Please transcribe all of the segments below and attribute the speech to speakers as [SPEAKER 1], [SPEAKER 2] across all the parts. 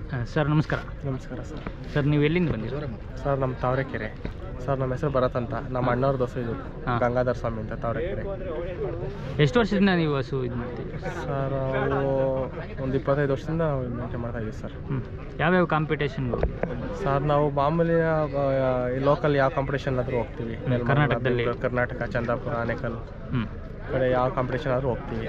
[SPEAKER 1] Sir ನಮಸ್ಕಾರ
[SPEAKER 2] ನಮಸ್ಕಾರ sir
[SPEAKER 1] sir ನೀವು ಎಲ್ಲಿಂದ ಬಂದಿರೋ
[SPEAKER 2] ಸರ್ ನಮ್ಮ ತಾವರೆಕೆರೆ ಸರ್ ನಮ್ಮ ಹೆಸರು ಭರತ್ ಅಂತ ನಮ್ಮ ಅಣ್ಣವ್ರ ದೋಸೆ ಇದು
[SPEAKER 1] ಹಾಂ.
[SPEAKER 2] ಗಂಗಾಧರ ಸ್ವಾಮಿ ಅಂತ ತಾವರೆಕೆರೆ
[SPEAKER 1] ಎಷ್ಟು ವರ್ಷದಿಂದ ನೀವು ಹಸು ಇದು ಮಾಡ್ತೀವಿ
[SPEAKER 2] ಸರ್ ನಾವು ಒಂದು ಇಪ್ಪತ್ತೈದು ವರ್ಷದಿಂದ ಮೇಂಟೈನ್ ಮಾಡ್ತಾ ಇದ್ದೀವಿ ಸರ್
[SPEAKER 1] ಹ್ಞೂ ಯಾವ್ಯಾವ ಕಾಂಪಿಟೇಷನ್ಗೆ
[SPEAKER 2] ಸರ್ ನಾವು ಮಾಮೂಲಿ ಲೋಕಲ್ ಯಾವ ಕಾಂಪಿಟೇಷನ್ ಆದರೂ ಹೋಗ್ತೀವಿ ನೆಲಮಂಗಲ,
[SPEAKER 1] ಕರ್ನಾಟಕದಲ್ಲಿ?
[SPEAKER 2] ಬೆಂಗಳೂರು, ಕರ್ನಾಟಕ ಚಂದ್ರಪುರ ಆನೇಕಲ್
[SPEAKER 1] ಹ್ಞೂ
[SPEAKER 2] ಈ ಕಡೆ ಯಾವ ಕಾಂಪಿಟೇಷನ್ ಆದರೂ ಹೋಗ್ತೀವಿ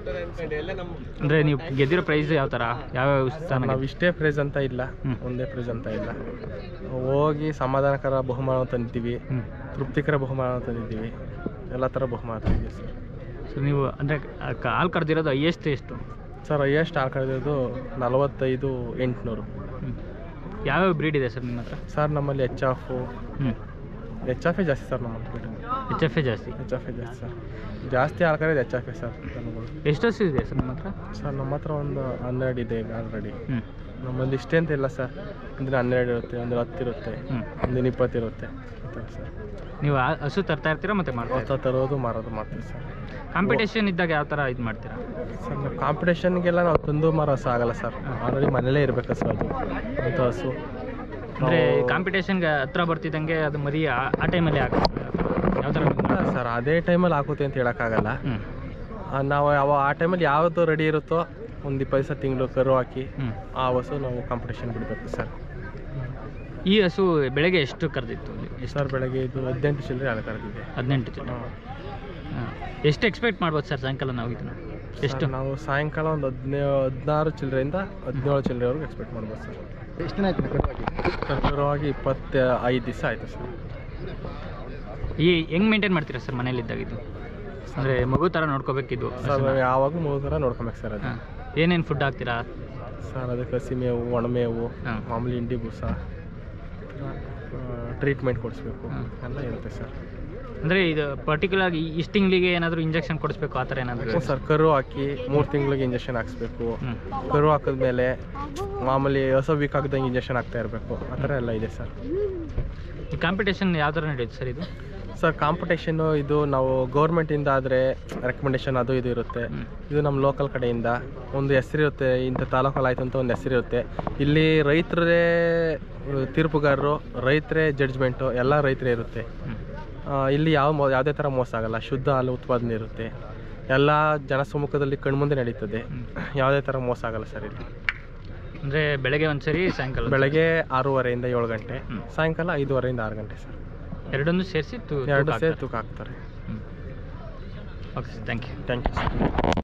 [SPEAKER 1] ಅಂದರೆ ನೀವು ಗೆದ್ದಿರೋ ಪ್ರೈಸ್ ಯಾವ ಥರ ಯಾವ್ಯಾವ ಸ್ಥಾನ
[SPEAKER 2] ನಾವು ಇಷ್ಟೇ ಪ್ರೈಸ್ ಅಂತ ಇಲ್ಲ
[SPEAKER 1] ಹ್ಮ್.
[SPEAKER 2] ಒಂದೇ ಪ್ರೈಸ್ ಅಂತ ಇಲ್ಲ ಹೋಗಿ ಸಮಾಧಾನಕರ ಬಹುಮಾನ ತಂದಿದ್ದೀವಿ
[SPEAKER 1] ಹ್ಞೂ
[SPEAKER 2] ತೃಪ್ತಿಕರ ಬಹುಮಾನ ತಂದಿದ್ದೀವಿ ಎಲ್ಲ ಥರ ಬಹುಮಾನ ತಂದಿದ್ದೀವಿ ಸರ್
[SPEAKER 1] ಸರ್ ನೀವು ಅಂದರೆ ಹಾಲು ಕರೆದಿರೋದು ಹೈಯೆಸ್ಟ್ ಎಷ್ಟು
[SPEAKER 2] ಸರ್ ಹೈಯೆಸ್ಟ್ ಹಾಲು ಕಳೆದಿದ್ದು ನಲವತ್ತೈದು ಎಂಟುನೂರು
[SPEAKER 1] ಹ್ಞೂ ಯಾವ್ಯಾವ ಬ್ರೀಡ್ ಇದೆ ಸರ್ ನಿಮ್ಮ ಹತ್ರ
[SPEAKER 2] ಸರ್ ನಮ್ಮಲ್ಲಿ ಎಚ್ ಆಫು
[SPEAKER 1] ಹ್ಞೂ
[SPEAKER 2] ಎಚ್ ಆಫೇ ಜಾಸ್ತಿ ಸರ್ ನಮ್ಮ ಹತ್ರ
[SPEAKER 1] ಎಚ್ ಎಫ್ ಎ ಜಾಸ್ತಿ
[SPEAKER 2] ಎಚ್ ಆಫೇ ಜಾಸ್ತಿ ಸರ್ ಜಾಸ್ತಿ ಹಾಲು ಕರೆಯೋದು ಎಚ್ ಆಫೇ ಸರ್ ದನಗಳು
[SPEAKER 1] ಎಷ್ಟು ಹಸು ಇದೆ ಸರ್ ನಿಮ್ಮ ಹತ್ರ
[SPEAKER 2] ಸರ್ ನಮ್ಮ ಹತ್ರ ಒಂದು ಹನ್ನೆರಡು ಇದೆ ಈಗ ಆಲ್ರೆಡಿ
[SPEAKER 1] ಹ್ಞೂ
[SPEAKER 2] ನಮ್ಮಲ್ಲಿ ಇಷ್ಟೇ ಅಂತ ಇಲ್ಲ ಸರ್ ಒಂದಿನ ಹನ್ನೆರಡು ಇರುತ್ತೆ ಒಂದಿನ ಹತ್ತು ಇರುತ್ತೆ
[SPEAKER 1] ಹ್ಞೂ
[SPEAKER 2] ಒಂದಿನ ಇಪ್ಪತ್ತು ಇರುತ್ತೆ ಈ ಥರ ಸರ್
[SPEAKER 1] ನೀವು ಆ ಹಸು ತರ್ತಾ ಇರ್ತೀರಾ ಮತ್ತೆ ಮಾಡ್ತಾ
[SPEAKER 2] ಹೊಸ ತರೋದು ಮಾರೋದು ಮಾಡ್ತೀವಿ ಸರ್
[SPEAKER 1] ಕಾಂಪಿಟೇಷನ್ ಇದ್ದಾಗ ಯಾವ ಥರ ಇದು ಮಾಡ್ತೀರಾ
[SPEAKER 2] ಸರ್ ನಾವು ಕಾಂಪಿಟೇಷನ್ಗೆಲ್ಲ ನಾವು ತಂದು ಮಾರೋ ಹಸು ಆಗಲ್ಲ ಸರ್ ಆಲ್ರೆಡಿ ಮನೇಲೇ ಇರಬೇಕು ಸರ್ ಅದು ಅಂಥ ಹಸು
[SPEAKER 1] ಅಂದರೆ
[SPEAKER 2] ನಾವು-
[SPEAKER 1] ಕಾಂಪಿಟೇಷನ್ಗೆ ಹತ್ರ ಬರ್ತಿದ್ದಂಗೆ ಅದು ಮರಿ ಆ- ಆ ಟೈಮಲ್ಲಿ ಹಾಕಿ ಯಾವ ಥರ
[SPEAKER 2] ಇಲ್ಲ ಸರ್ ಅದೇ ಟೈಮಲ್ಲಿ ಹಾಕುತ್ತೆ ಅಂತ ಹೇಳೋಕ್ಕಾಗಲ್ಲ
[SPEAKER 1] ಹ್ಞೂ
[SPEAKER 2] ಆ, ನಾವು ಯಾವ ಆ ಟೈಮಲ್ಲಿ ಯಾವುದು ರೆಡಿ ಇರುತ್ತೋ ಒಂದು ಇಪ್ಪತ್ತು ದಿವಸ ತಿಂಗಳು ಕರು ಹಾಕಿ
[SPEAKER 1] ಹ್ಞೂ
[SPEAKER 2] ಆ ಹಸು ನಾವು ಕಾಂಪಿಟೇಷನ್ ಬಿಡಬೇಕು ಸರ್
[SPEAKER 1] ಈ ಹಸು ಬೆಳಗ್ಗೆ ಎಷ್ಟು ಕರೆದಿತ್ತು ಎಷ್ಟು
[SPEAKER 2] ಸರ್ ಬೆಳಗ್ಗೆ ಇದು ಹದಿನೆಂಟು ಚಿಲ್ಲರೆ ಹಾಲು ಕರೆದಿದೆ
[SPEAKER 1] ಹದಿನೆಂಟು ಜನ ಹಾಂ ಎಷ್ಟು ಎಕ್ಸ್ಪೆಕ್ಟ್ ಮಾಡ್ಬೋದು ಸರ್ ಸಾಯಂಕಾಲ ನಾವು ಇದನ್ನು ಎಷ್ಟು
[SPEAKER 2] ಸರ್, ನಾವು ಸಾಯಂಕಾಲ ಒಂದು ಹದಿನೇಳು ಹದಿನಾರು ಚಿಲ್ಲರೆಯಿಂದ ಹದಿನೇಳು ಚಿಲ್ಲರೆವರೆಗೂ ಎಕ್ಸ್ಪೆಕ್ಟ್ ಮಾಡ್ಬೋದು ಸರ್
[SPEAKER 1] ಎಷ್ಟು ದಿನ ಆಯ್ತು
[SPEAKER 2] ಸರ್ ಕರುವಾಗಿ ಇಪ್ಪತ್ತ ಐದು ದಿವಸ ಆಯಿತು ಸರ್
[SPEAKER 1] ಈ ಹೆಂಗೆ ಮೇಂಟೈನ್ ಮಾಡ್ತೀರಾ ಸರ್ ಮನೇಲಿದ್ದಾಗ ಇದು ಅಂದರೆ ಮಗು ಥರ ನೋಡ್ಕೋಬೇಕಿದು
[SPEAKER 2] ಸರ್ ನಾವು ಯಾವಾಗೂ ಮೂರು ಥರ ನೋಡ್ಕೊಬೇಕು ಸರ್ ಅದು
[SPEAKER 1] ಹಾಂ ಏನೇನು ಫುಡ್ ಹಾಕ್ತೀರಾ
[SPEAKER 2] ಸರ್ ಅದಕ್ಕೆ ಹಸಿ ಮೇವು ಒಣಮೇವು
[SPEAKER 1] ಹಾಂ.
[SPEAKER 2] ಮಾಮೂಲಿ ಇಂಡಿ ಬೂಸ ಟ್ರೀಟ್ಮೆಂಟ್ ಕೊಡಿಸ್ಬೇಕು
[SPEAKER 1] ಹಾಂ.
[SPEAKER 2] ಎಲ್ಲ ಇರುತ್ತೆ ಸರ್
[SPEAKER 1] ಅಂದರೆ ಇದು ಪರ್ಟಿಕ್ಯುಲರ್ ಇಷ್ಟು ತಿಂಗಳಿಗೆ ಏನಾದರೂ ಇಂಜೆಕ್ಷನ್ ಕೊಡಿಸ್ಬೇಕು ಆ ಥರ ಏನಾದರೂ
[SPEAKER 2] ಹ್ಞೂ ಸರ್ ಕರು ಹಾಕಿ ಮೂರು ತಿಂಗಳಿಗೆ ಇಂಜೆಕ್ಷನ್ ಹಾಕ್ಸ್ಬೇಕು
[SPEAKER 1] ಹ್ಞೂ
[SPEAKER 2] ಕರು ಹಾಕಿದ್ಮೇಲೆ ಮಾಮೂಲಿ ಹೊಸ ವೀಕ್ ಆಗ್ದಂಗೆ ಇಂಜೆಕ್ಷನ್ ಹಾಕ್ತಾ ಇರಬೇಕು ಆ ಥರ ಎಲ್ಲ ಇದೆ ಸರ್
[SPEAKER 1] ಈ ಕಾಂಪಿಟೇಷನ್ ಯಾವ ಥರ ನಡೆಯುತ್ತೆ ಸರ್ ಇದು
[SPEAKER 2] ಸರ್ ಕಾಂಪಿಟೇಷನ್ನು ಇದು ನಾವು ಗೌರ್ಮೆಂಟಿಂದ ಆದರೆ ರೆಕಮೆಂಡೇಶನ್ ಅದು ಇದು ಇರುತ್ತೆ
[SPEAKER 1] ಹ್ಞೂ
[SPEAKER 2] ಇದು ನಮ್ಮ ಲೋಕಲ್ ಕಡೆಯಿಂದ ಒಂದು ಹೆಸರಿರುತ್ತೆ ಇಂಥ ತಾಲೂಕಲ್ಲಿ ಆಯಿತು ಅಂತ ಒಂದು ಹೆಸರಿರುತ್ತೆ ಇಲ್ಲಿ ರೈತರೇ ತೀರ್ಪುಗಾರರು ರೈತರೇ ಜಡ್ಜ್ಮೆಂಟು ಎಲ್ಲ ರೈತರೇ ಇರುತ್ತೆ
[SPEAKER 1] ಹ್ಞೂ
[SPEAKER 2] ಆ, ಇಲ್ಲಿ ಯಾವ ಮೋ ಯಾವುದೇ ಥರ ಮೋಸ ಆಗಲ್ಲ ಶುದ್ಧ ಹಾಲು ಉತ್ಪಾದನೆ ಇರುತ್ತೆ ಎಲ್ಲ ಜನ ಸಮ್ಮುಖದಲ್ಲಿ ಕಣ್ಮುಂದೆ ನಡೀತದೆ
[SPEAKER 1] ಹ್ಞೂ
[SPEAKER 2] ಯಾವುದೇ ಥರ ಮೋಸ ಆಗಲ್ಲ ಸರ್ ಇಲ್ಲಿ
[SPEAKER 1] ಅಂದರೆ ಬೆಳಗ್ಗೆ ಒಂದು ಸರಿ ಸಾಯಂಕಾಲ
[SPEAKER 2] ಬೆಳಗ್ಗೆ ಆರೂವರೆಯಿಂದ ಏಳು ಗಂಟೆ
[SPEAKER 1] ಹ್ಞೂ
[SPEAKER 2] ಸಾಯಂಕಾಲ ಐದೂವರೆಯಿಂದ ಆರು ಗಂಟೆ ಸರ್
[SPEAKER 1] ಎರಡನ್ನೂ ಸೇರಿಸಿ ತು
[SPEAKER 2] ಎರಡು ಸೇರಿ ತೂಕ ಹಾಕ್ತಾರೆ
[SPEAKER 1] ಹ್ಞೂ okay sir thank you
[SPEAKER 2] thank you sir